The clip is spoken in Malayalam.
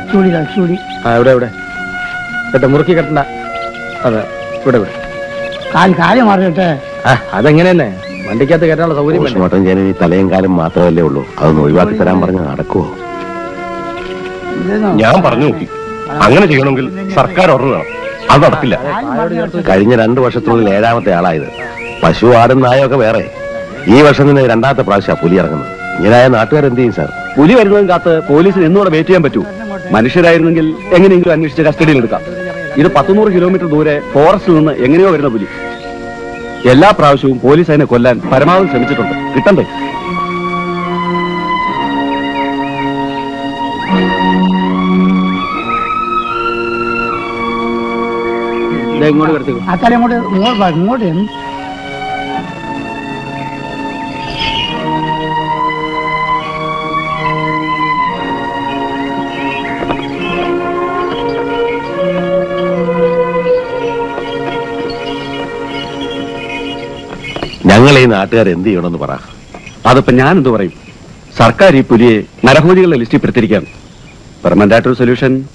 ചൂടി ഇതാ, ചൂടി ആ ഇവിടെ ഇവിടെ കേട്ടോ മുറുക്കി കെട്ടണ്ട അതെ ഇവിടെ ഇവിടെ കാൽ കാര്യം മാറിയിട്ടെ ആ അതെങ്ങനെ തന്നെ വണ്ടിക്കകത്ത് കയറ്റാനുള്ള സൗകര്യം വേണ്ടേ? പോസ്റ്റ്മോർട്ടം ചെയ്യാൻ ഇനി തലയും കാലം മാത്രമല്ലേ ഉള്ളൂ അതൊന്ന് ഒഴിവാക്കി തരാൻ പറഞ്ഞ് നടക്കുവോ ഇതെന്നോ? ഞാൻ പറഞ്ഞു നോക്കി അങ്ങനെ ചെയ്യണമെങ്കിൽ സർക്കാർ ഓർഡർ വേണം അത് നടക്കില്ല കാല് മാറിയിട്ട് കഴിഞ്ഞ രണ്ടു വർഷത്തിനുള്ളിൽ ഏഴാമത്തെ ആളായത് പശു ആടും നായൊക്കെ വേറെ ഈ വർഷം തന്നെ രണ്ടാമത്തെ പ്രാവശ്യമാണ് പുലി ഇറങ്ങുന്നത് ഇങ്ങനെയായ നാട്ടുകാർ എന്ത് ചെയ്യും സാർ പുലി വരുന്നതും കാത്ത് പോലീസിന് എന്നൂടെ വെയിറ്റ് ചെയ്യാൻ പറ്റൂ മനുഷ്യരായിരുന്നെങ്കിൽ എങ്ങനെയെങ്കിലും അന്വേഷിച്ച് കസ്റ്റഡിയിൽ എടുക്കാം ഇത് പത്തുനൂറ് കിലോമീറ്റർ ദൂരെ ഫോറസ്റ്റിൽ നിന്ന് എങ്ങനെയോ വരുന്ന പുലി എല്ലാ പ്രാവശ്യവും പോലീസ് അതിനെ കൊല്ലാൻ പരമാവധി ശ്രമിച്ചിട്ടുണ്ട് കിട്ടണ്ടേ ദേ ഇങ്ങോട്ട് കിടത്തിക്കോ ആ തല ഇങ്ങോട്ട് ഇങ്ങോട്ട് വാ, ഇങ്ങോട്ട് എന്ന്. ഞങ്ങൾ ഈ നാട്ടുകാർ എന്ത് ചെയ്യണമെന്ന് പറ അതിപ്പോ ഞാൻ എന്ത് പറയും സർക്കാർ ഈ പുലിയെ നരഭോജികളുടെ ലിസ്റ്റിൽ പെടുത്തിരിക്കുകയാണ് പെർമനന്റ് ആയിട്ടൊരു സൊല്യൂഷൻ